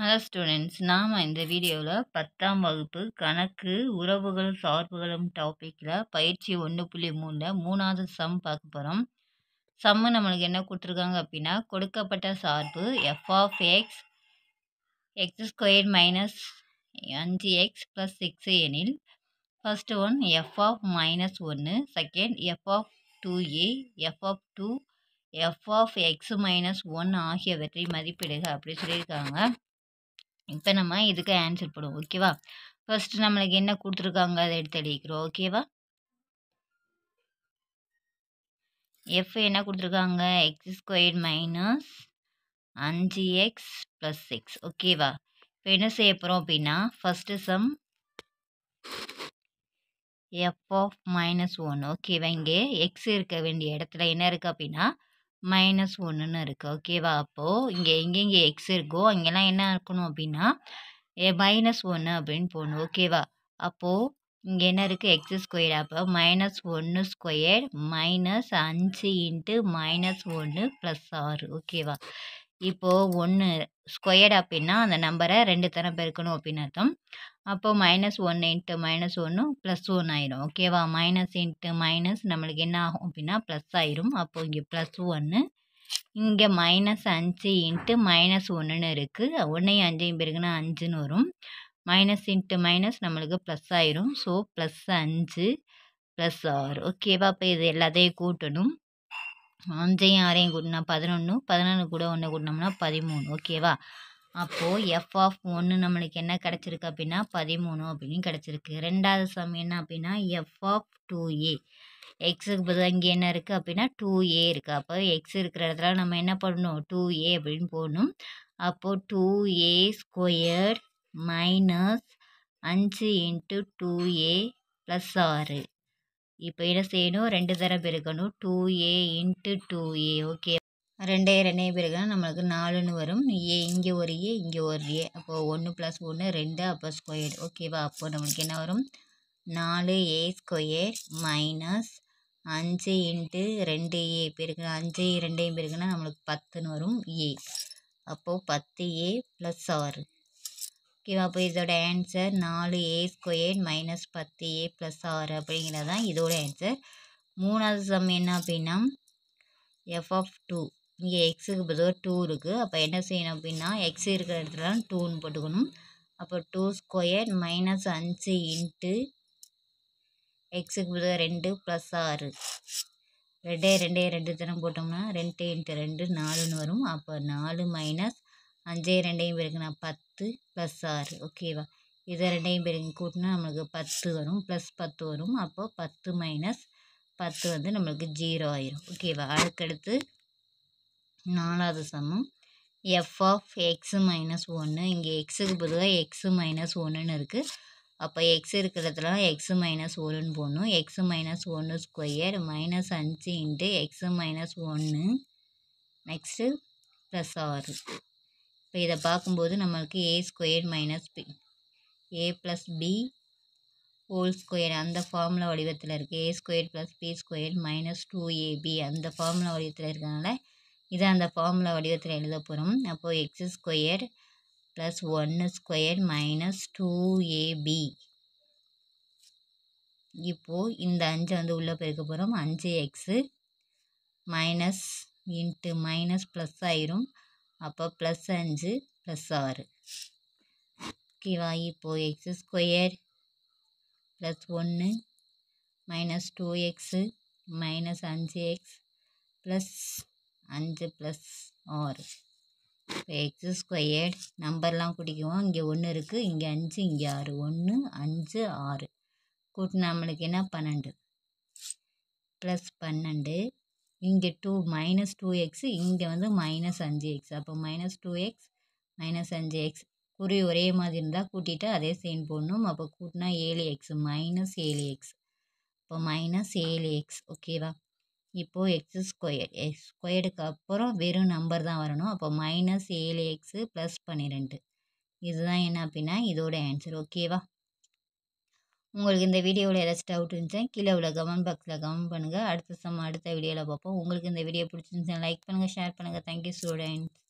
hello students நாம் இந்த வீடியோவில் பத்தாம் வகுப்பு கணக்கு உறவுகள் சார்புகளும் டாப்பிக்கில் பயிற்சி ஒன்று புள்ளி மூணில் மூணாவது சம் பார்க்க போகிறோம் சம்மு நம்மளுக்கு என்ன கொடுத்துருக்காங்க அப்படின்னா கொடுக்கப்பட்ட சார்பு f of x x square minus அஞ்சு எக்ஸ் ப்ளஸ் சிக்ஸ் எனில் first one f of minus ஒன்று second f of two a f of two f of x minus one ஆகியவற்றை மதிப்பிடுக அப்படி சொல்லியிருக்காங்க இப்போ நம்ம இதுக்கு ஆன்சர் போடுவோம் ஓகேவா ஃபர்ஸ்ட் நம்மளுக்கு என்ன கொடுத்துருக்காங்க அதை எடுத்து எழுதிக்கிறோம் ஓகேவா எஃப் என்ன கொடுத்துருக்காங்க எக்ஸ் ஸ்கொயர் மைனஸ் அஞ்சு எக்ஸ் ப்ளஸ் சிக்ஸ் ஓகேவா இப்போ என்ன செய்ய போகிறோம் அப்படின்னா first sum f of minus one ஓகேவா இங்கே எக்ஸ் இருக்க வேண்டிய இடத்துல என்ன இருக்குது அப்படின்னா மைனஸ் ஒன்றுன்னு இருக்குது ஓகேவா அப்போது இங்கே எங்கெங்கே எக்ஸ் இருக்கோ அங்கெல்லாம் என்ன இருக்கணும் அப்படின்னா மைனஸ் ஒன்று அப்படின்னு போடணும் ஓகேவா அப்போது இங்கே என்ன இருக்குது எக்ஸ் ஸ்கொயர் அப்போ மைனஸ் ஒன்று ஸ்கொயர் மைனஸ் அஞ்சு இன்ட்டு மைனஸ் ஒன்று ப்ளஸ் ஆறு ஓகேவா இப்போது ஒன்று ஸ்கொயர்டு அப்படின்னா அந்த நம்பரை ரெண்டு தரம் பெருக்கணும் அப்படின்னு அர்த்தம் அப்போது மைனஸ் ஒன்று இன்ட்டு மைனஸ் ஒன்று ப்ளஸ் ஒன் ஆயிரும் ஓகேவா மைனஸ் இன்ட்டு மைனஸ் நம்மளுக்கு என்ன ஆகும் அப்படின்னா ப்ளஸ் ஆயிரும் அப்போது இங்கே ப்ளஸ் ஒன்று இங்கே மைனஸ் அஞ்சு இன்ட்டு மைனஸ் ஒன்றுன்னு இருக்குது ஒன்றையும் அஞ்சையும் பெருக்குன்னா அஞ்சுன்னு வரும் மைனஸ் இன்ட்டு மைனஸ் நம்மளுக்கு ப்ளஸ் ஆயிரும் ஸோ ப்ளஸ் அஞ்சு ப்ளஸ் ஆறு ஓகேவா அப்போ இது எல்லாத்தையும் கூட்டணும் அஞ்சையும் ஆறையும் கூட்டினா பதினொன்று பதினொன்று கூட ஒன்று கூட்டினோம்னா பதிமூணு ஓகேவா அப்போது எஃப் ஆஃப் ஒன்று நம்மளுக்கு என்ன கிடச்சிருக்கு அப்படின்னா பதிமூணு அப்படின்னு கிடச்சிருக்கு ரெண்டாவது சம் என்ன அப்படின்னா எஃப் ஆஃப் டூ ஏ எக்ஸுக்கு பதிலாக இங்கே என்ன இருக்குது அப்படின்னா டூ ஏ இருக்குது அப்போ எக்ஸ் இருக்கிற இடத்துல நம்ம என்ன பண்ணணும் டூ ஏ அப்படின்னு போடணும் அப்போது டூ ஏ ஸ்கொயர் மைனஸ் அஞ்சு இன்ட்டு டூ ஏ ப்ளஸ் ஆறு இப்போ என்ன செய்யணும் ரெண்டு தரம் பெருக்கணும் two a into two a okay ரெண்டே ரெண்டே பெருக்கணும் நம்மளுக்கு நாலுன்னு வரும் ஏ இங்கே ஒரு ஏ இங்கே ஒரு ஏ அப்போது ஒன்று ப்ளஸ் ஒன்று ரெண்டு அப்போ ஸ்கொயர் ஓகேவா அப்போது நம்மளுக்கு என்ன வரும் நாலு ஏ ஸ்கொயர் மைனஸ் அஞ்சு இன்ட்டு ரெண்டு ஏ பெருக்கணும் அஞ்சு ரெண்டையும் பெருக்குன்னா நம்மளுக்கு பத்துன்னு வரும் ஏ அப்போது பத்து ஏ ப்ளஸ் ஆறு ஓகேவா அப்போ இதோட ஆன்சர் நாலு ஏ ஸ்கொயர் மைனஸ் பத்து ஏ ப்ளஸ் ஆறு அப்படிங்கிறது தான் இதோட ஆன்சர் மூணாவது சம் என்ன அப்படின்னா எஃப் ஆஃப் டூ இங்கே எக்ஸுக்கு பதிலாக டூ இருக்குது அப்போ என்ன செய்யணும் அப்படின்னா எக்ஸ் இருக்கிற இடத்துல டூன்னு போட்டுக்கணும் அப்போ டூ ஸ்கொயர் மைனஸ் அஞ்சு இன்ட்டு எக்ஸுக்கு பதிலாக ரெண்டு ப்ளஸ் ஆறு ரெண்டே ரெண்டே ரெண்டு தினம் போட்டோம்னா ரெண்டு இன்ட்டு ரெண்டு நாலுன்னு வரும் அப்போ நாலு மைனஸ் அஞ்சே ரெண்டையும் பெருக்குனா பத்து ப்ளஸ் ஆறு ஓகேவா இதை ரெண்டையும் பெருக்கி கூட்டினா நம்மளுக்கு பத்து வரும் ப்ளஸ் பத்து வரும் அப்போ பத்து மைனஸ் பத்து வந்து நம்மளுக்கு ஜீரோ ஆயிரும் ஓகேவா அதுக்கடுத்து நாலாவது சமம் எஃப் ஆஃப் எக்ஸு மைனஸ் ஒன்று இங்கே எக்ஸுக்கு பொதுவாக எக்ஸு மைனஸ் ஒன்றுன்னு இருக்குது அப்போ எக்ஸ் இருக்கிறதுல எக்ஸு மைனஸ் ஒன்றுன்னு போடணும் எக்ஸு மைனஸ் ஒன்று ஸ்கொயர் மைனஸ் அஞ்சு இன்ட்டு எக்ஸு மைனஸ் ஒன்று நெக்ஸ்ட்டு ப்ளஸ் ஆறு இப்போ இதை பார்க்கும்போது நம்மளுக்கு a square minus b a plus b whole square அந்த ஃபார்முலா வடிவத்தில் இருக்குது a square plus b square minus two a b அந்த ஃபார்முலா வடிவத்தில் இருக்கிறனால இதை அந்த ஃபார்முலா வடிவத்தில் எழுத போகிறோம் அப்போது எக்ஸ் ஸ்கொயர் ப்ளஸ் ஒன்று ஸ்கொயர் மைனஸ் டூ ஏபி இப்போது இந்த அஞ்சை வந்து உள்ளே பெருக்க போகிறோம் அஞ்சு x minus into minus plus ஆயிரும் அப்போ ப்ளஸ் அஞ்சு ப்ளஸ் ஆறு ஓகேவா இப்போது எக்ஸ் ஸ்கொயர் ப்ளஸ் ஒன்று மைனஸ் டூ எக்ஸு மைனஸ் அஞ்சு எக்ஸ் ப்ளஸ் அஞ்சு ப்ளஸ் ஆறு இப்போ எக்ஸ் ஸ்கொயர் நம்பர்லாம் குடிக்குவோம் இங்கே ஒன்று இருக்குது இங்கே அஞ்சு இங்கே ஆறு ஒன்று அஞ்சு ஆறு கூட்டு நம்மளுக்கு என்ன பன்னெண்டு ப்ளஸ் பன்னெண்டு இங்கே டூ மைனஸ் டூ எக்ஸு இங்கே வந்து மைனஸ் அஞ்சு எக்ஸ் அப்போ மைனஸ் டூ எக்ஸ் மைனஸ் அஞ்சு எக்ஸ் குறி ஒரே மாதிரி இருந்தால் கூட்டிட்டு அதே சைன் போடணும் அப்போ கூட்டினா ஏழு எக்ஸ் மைனஸ் ஏழு எக்ஸ் இப்போ மைனஸ் ஏழு எக்ஸ் ஓகேவா இப்போது எக்ஸ் ஸ்கொயர் எக்ஸ் ஸ்கொயருக்கு அப்புறம் வெறும் நம்பர் தான் வரணும் அப்போ மைனஸ் ஏழு எக்ஸு ப்ளஸ் பன்னிரெண்டு இதுதான் என்ன அப்படின்னா இதோட ஆன்சர் ஓகேவா உங்களுக்கு இந்த வீடியோவில் ஏதாச்சும் டவுட் இருந்துச்சுன்னா கீழே உள்ள கமெண்ட் பாக்ஸில் கமெண்ட் பண்ணுங்கள் அடுத்த சம் அடுத்த வீடியோவில் பார்ப்போம் உங்களுக்கு இந்த வீடியோ பிடிச்சிருந்துச்சுன்னா லைக் பண்ணுங்கள் ஷேர் பண்ணுங்கள் தேங்க்யூ ஸ்டூடெண்ட்ஸ்